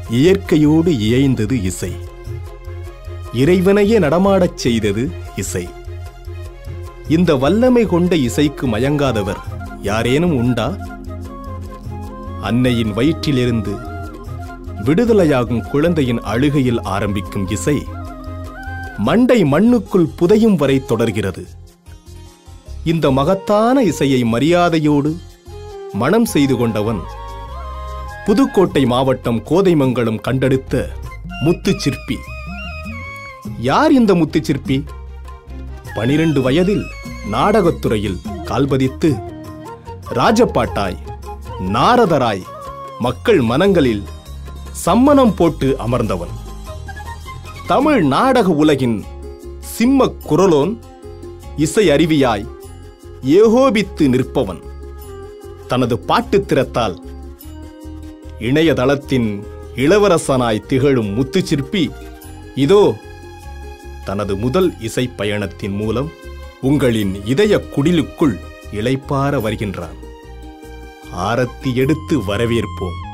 இயற்கையோடு இயைந்தது இசை இறைவனையே நடமாடச் செய்தது இசை இந்த வல்லமை கொண்ட இசைக்கு மயங்காதவர் யாரேனும் உண்டா அன்னையின் வயிற்றிலிருந்து விடுதலையாகும் குழந்தையின் அழுகையில் ஆரம்பிக்கும் இசை மண்டை மண்ணுக்குள் புதையும் வரை தொடர்கிறது இந்த மகத்தான இசையை மரியாதையோடு மனம் செய்து கொண்டவன் புதுக்கோட்டை மாவட்டம் கோதைமங்கலம் கண்டெடுத்த முத்துச் சிற்பி யார் இந்த முத்துச் சிற்பி பனிரெண்டு வயதில் நாடகத்துறையில் கால்பதித்து ராஜபாட்டாய் நாரதராய் மக்கள் மனங்களில் சம்மணம் போட்டு அமர்ந்தவன் தமிழ் நாடக உலகின் சிம்மக் குரலோன் இசை அறிவியாய் ஏகோபித்து நிற்பவன் தனது பாட்டுத் திறத்தால் இணையதளத்தின் இளவரசனாய் திகழும் முத்துச்சிற்பி இதோ தனது முதல் இசை பயணத்தின் மூலம் உங்களின் இதய குடிலுக்குள் இளைப்பார வருகின்றான் ஆரத்தி எடுத்து வரவேற்போம்